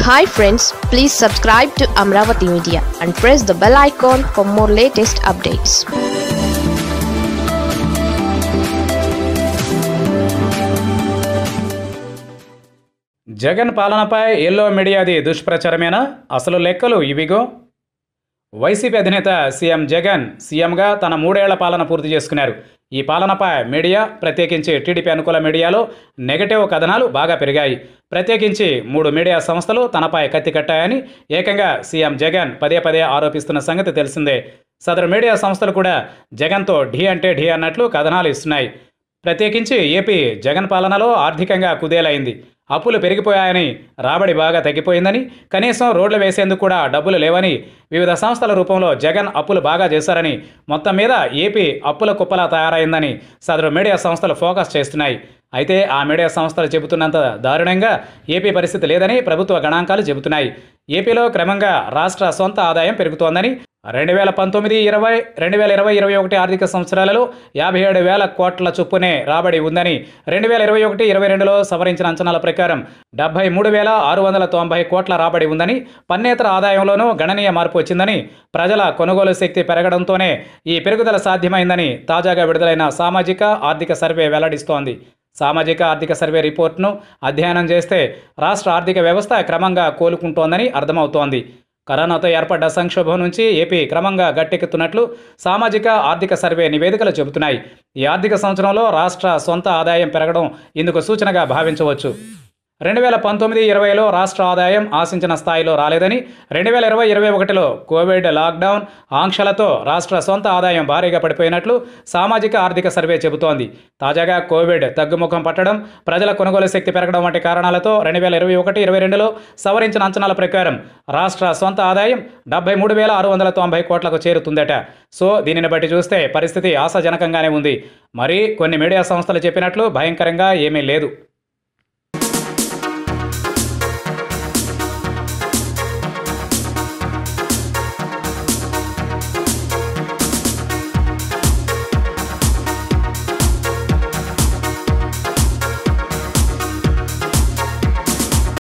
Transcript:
hi friends please subscribe to Amaravati media and press the bell icon for more latest updates Jagan పాలనపై yellow మీడియాది దుష్ప్రచారమేనా అసలు లెక్కలు ఇవిగో YCP అధినేత CM Jagan సీఎంగా తన మూడేళ్ల పాలన పూర్తి చేసుకున్నారు ఈ పాలనపై మీడియా ప్రత్యేకించి టీడీపీ అనుకూల మీడియాలో నెగటివ్ కథనాలు బాగా పెరిగాయి ప్రత్యేకించి మూడు మీడియా సంస్థలు తనపై కత్తి కట్టాయని ఏకంగా సీఎం జగన్ పదే పదే ఆరోపిస్తున్న సంగతి తెలిసిందే సదరు మీడియా సంస్థలు కూడా జగన్తో ఢీ అంటే ఢీ అన్నట్లు కథనాలు ఇస్తున్నాయి ప్రత్యేకించి ఏపీ జగన్ పాలనలో ఆర్థికంగా కుదేలైంది అప్పులు పెరిగిపోయాయని రాబడి బాగా తగ్గిపోయిందని కనీసం రోడ్లు వేసేందుకు కూడా డబ్బులు లేవని వివిధ సంస్థల రూపంలో జగన్ అప్పులు బాగా చేశారని మొత్తం మీద ఏపీ అప్పుల కుప్పలా తయారైందని సదరు మీడియా సంస్థలు ఫోకస్ చేస్తున్నాయి అయితే ఆ మీడియా సంస్థలు చెబుతున్నంత దారుణంగా ఏపీ పరిస్థితి లేదని ప్రభుత్వ గణాంకాలు చెబుతున్నాయి ఏపీలో క్రమంగా రాష్ట్ర సొంత ఆదాయం పెరుగుతోందని రెండు వేల పంతొమ్మిది ఇరవై రెండు వేల ఇరవై ఇరవై ఒకటి ఆర్థిక సంవత్సరాలలో యాభై ఏడు వేల కోట్ల చొప్పునే రాబడి ఉందని రెండు వేల ఇరవై ఒకటి ఇరవై రెండులో సవరించిన అంచనాల ప్రకారం డెబ్బై మూడు వేల ఆరు వందల తొంభై కోట్ల రాబడి ఉందని పన్నేతర ఆదాయంలోనూ గణనీయ మార్పు వచ్చిందని ప్రజల కొనుగోలు శక్తి పెరగడంతోనే ఈ పెరుగుదల సాధ్యమైందని తాజాగా విడుదలైన సామాజిక ఆర్థిక సర్వే వెల్లడిస్తోంది సామాజిక ఆర్థిక సర్వే రిపోర్ట్ను అధ్యయనం చేస్తే రాష్ట్ర ఆర్థిక వ్యవస్థ క్రమంగా కోలుకుంటోందని అర్థమవుతోంది కరోనాతో ఏర్పడ్డ సంక్షోభం నుంచి ఏపీ క్రమంగా గట్టెక్కుతున్నట్లు సామాజిక ఆర్థిక సర్వే నివేదికలు చెబుతున్నాయి ఈ ఆర్థిక సంవత్సరంలో రాష్ట్ర సొంత ఆదాయం పెరగడం ఇందుకు సూచనగా భావించవచ్చు రెండు వేల పంతొమ్మిది ఇరవైలో రాష్ట్ర ఆదాయం ఆశించిన స్థాయిలో రాలేదని రెండు వేల ఇరవై ఇరవై ఒకటిలో కోవిడ్ లాక్డౌన్ ఆంక్షలతో రాష్ట్ర సొంత ఆదాయం భారీగా పడిపోయినట్లు సామాజిక ఆర్థిక సర్వే చెబుతోంది తాజాగా కోవిడ్ తగ్గుముఖం పట్టడం ప్రజల కొనుగోలు శక్తి పెరగడం వంటి కారణాలతో రెండు వేల ఇరవై ఒకటి ఇరవై రెండులో సవరించిన అంచనాల ప్రకారం రాష్ట్ర సొంత ఆదాయం డెబ్బై మూడు వేల ఆరు వందల తొంభై కోట్లకు చేరుతుందట సో దీనిని బట్టి చూస్తే పరిస్థితి ఆశాజనకంగానే ఉంది మరి కొన్ని మీడియా సంస్థలు చెప్పినట్లు భయంకరంగా ఏమీ లేదు